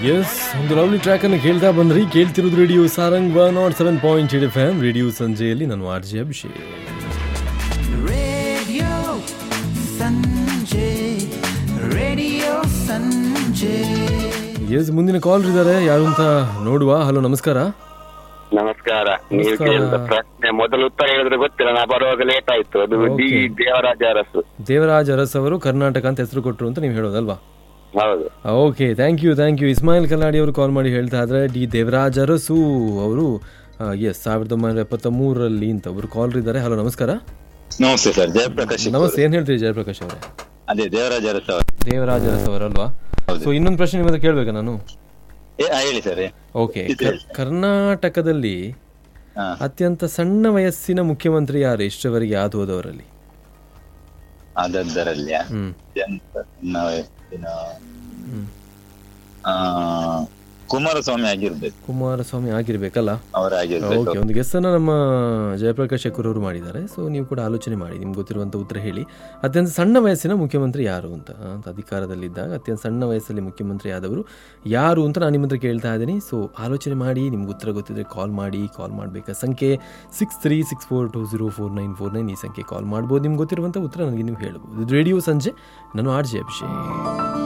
S ಒಂದು lovely track ಅನ್ನು ಕೇಳ್ತಾ ಬಂದ್ರಿ ಕೇಳ್ತಿರೋದು radio Sarang one not seven point eight FM ಎಮ್ ರೇಡಿಯೋ ಸಂಜೆಯಲ್ಲಿ ನಾನು R J Abhishek Radio Sanjay, Radio Sanjay. Yes ಮುಂದಿನ ಕಾಲ್ ಇದ್ದಾರೆ ಯಾರು ಅಂತ ನೋಡುವ ಹಲೋ ನಮಸ್ಕಾರ ನಮಸ್ಕಾರ ನೀವು ನಮಸ್ಕಾರ. ಕೇಳಿದ ಪ್ರಶ್ನೆ ಮೊದಲು ಉತ್ತರ ಹೇಳಿದ್ರೆ ಗೊತ್ತಿಲ್ಲ ನಾ ಬರುವಾಗ ಲೇಟ್ ಆಯ್ತು ಅದು ಡಿ Okay. ದೇವರಾಜ ಅರಸು ದೇವರಾಜ್ ಅರಸ್ ಅವರು ಕರ್ನಾಟಕ ಅಂತ ಹೆಸರು ಕೊಟ್ಟರು ಅಂತ ನೀವು ಹೇಳೋದಲ್ವಾ ಹೌದು okay thank you thank you Ismail Kalladi ಅವರು ಕಾಲ್ ಮಾಡಿ ಹೇಳ್ತಾ ಇದ್ರೆ ಡಿ ದೇವರಾಜ್ ಅರಸು ಅವರು ಎಸ್ ಸಾವಿರದ ಒಂಬೈನೂರ ಎಪ್ಪತ್ತ ಮೂರರಲ್ಲಿ ಅಂತ ಅವರು ಕಾಲ್ ಇದ್ದಾರೆ ಹಲೋ ನಮಸ್ಕಾರ ನಮಸ್ತೆ ಸರ್ ಜಯಪ್ರಕಾಶ್ ನಮಸ್ತೆ ಏನ್ ಹೇಳ್ತೀರಿ ಜಯಪ್ರಕಾಶ್ ಅವರೇ ಅದೇ ದೇವರಾಜ ಅರಸ್ ಅವರು ದೇವರಾಜ್ ಅರಸ್ ಅವರಲ್ವಾ ಹೌದು. ಸೊ ಇನ್ನೊಂದು ಪ್ರಶ್ನೆ ನಿಮ್ಮ ಹತ್ರ ಕೇಳ್ಬೇಕಾ ನಾನು ಏ ಆ, ಹೇಳಿ ಸರ್ ಓಕೆ ಇದೆ. ಕರ್ನಾಟಕದಲ್ಲಿ ಹಾ ಅತ್ಯಂತ ಸಣ್ಣ ವಯಸ್ಸಿನ ಮುಖ್ಯಮಂತ್ರಿ ಯಾರು ಇಷ್ಟವರೆಗೆ ಆದು ಹೋದವರಲ್ಲಿ ಅದದ್ದರಲ್ಲಿ ಹ್ಮ್ ಎಂತ ಸಣ್ಣ ವಯಸ್ಸಿನ ಹ್ಮ್. ಆ, ಕುಮಾರಸ್ವಾಮಿ ಆಗಿರ್ಬೇಕು ಕುಮಾರಸ್ವಾಮಿ ಆಗಿರ್ಬೇಕಲ್ಲ ಅವರಾಗಿರ್ಬೇಕು ಓಕೆ ಒಂದು ಗೆಸ್ಸನ್ನು ನಮ್ಮ ಜಯಪ್ರಕಾಶ್ ಶೆಕ್ಕೂರ್ ಅವರು ಮಾಡಿದ್ದಾರೆ ಸೊ ನೀವು ಕೂಡ ಆಲೋಚನೆ ಮಾಡಿ ನಿಮ್ಗೆ ಗೊತ್ತಿರುವಂಥ ಉತ್ತರ ಹೇಳಿ ಅತ್ಯಂತ ಸಣ್ಣ ವಯಸ್ಸಿನ ಮುಖ್ಯಮಂತ್ರಿ ಯಾರು ಅಂತ ಅಂತ ಅಧಿಕಾರದಲ್ಲಿದ್ದಾಗ ಅತ್ಯಂತ ಸಣ್ಣ ವಯಸ್ಸಲ್ಲಿ ಮುಖ್ಯಮಂತ್ರಿ ಆದವರು ಯಾರು ಅಂತ ನಾನು ನಿಮ್ಮ ಹತ್ರ ಕೇಳ್ತಾ ಇದ್ದೀನಿ ಸೊ ಆಲೋಚನೆ ಮಾಡಿ ನಿಮ್ಗೆ ಉತ್ತರ ಗೊತ್ತಿದ್ರೆ ಕಾಲ್ ಮಾಡಿ ಕಾಲ್ ಮಾಡಬೇಕಾ ಸಂಖ್ಯೆ six three six four two zero four nine four nine ಈ ಸಂಖ್ಯೆ ಕಾಲ್ ಮಾಡ್ಬೋದು ನಿಮ್ಗೆ ಗೊತ್ತಿರುವಂಥ ಉತ್ತರ ನನಗೆ ನೀವು ಹೇಳ್ಬೋದು ರೇಡಿಯೋ ಸಂಜೆ ನಾನು ಆರ್ ಜೆ ಅಭಿಷೇಕ್